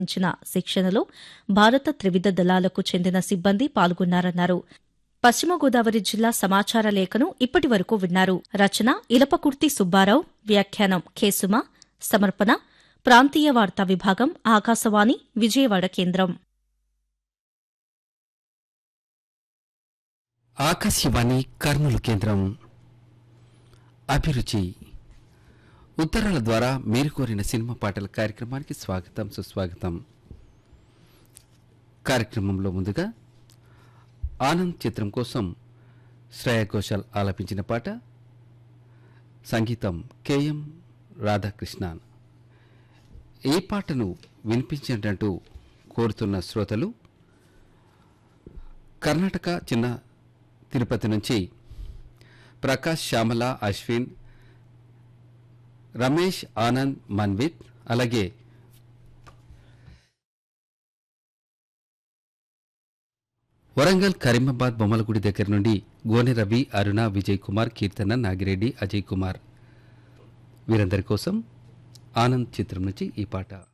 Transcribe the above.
ఇచ్చిన శిక్షణలో భారత త్రివిధ దళాలకు చెందిన సిబ్బంది పాల్గొన్నారన్నారు పశ్చిమ గోదావరి జిల్లా సమాచార లేఖను ఇప్పటి వరకు విన్నారు రచన ఇలపకుర్తి సుబ్బారావు వ్యాఖ్యానం కేసుమ సమర్పణ ప్రాంతీయ వార్తా విభాగం ఆకాశవాణి విజయవాడ కేంద్రం ఆకాశవాణి కర్నూలు కేంద్రం అభిరుచి ఉత్తరాల ద్వారా మీరు కోరిన సినిమా పాటల కార్యక్రమానికి స్వాగతం సుస్వాగతం కార్యక్రమంలో ముందుగా ఆనంద్ చిత్రం కోసం శ్రేయ ఘోషాల్ ఆలపించిన పాట సంగీతం కెఎం రాధాకృష్ణన్ ఈ పాటను వినిపించినట్టు కోరుతున్న శ్రోతలు కర్ణాటక చిన్న తిరుపతి నుంచి ప్రకాష్ శ్యామల అశ్విన్ రమేష్ ఆనంద్ మన్విత్ అలాగే వరంగల్ కరీమాబాద్ బొమ్మలగుడి దగ్గర నుండి గోనె రవి అరుణ విజయ్ కుమార్ కీర్తన నాగిరెడ్డి అజయ్ కుమార్ వీరందరి కోసం ఆనంద్ చిత్రం నుంచి ఈ పాట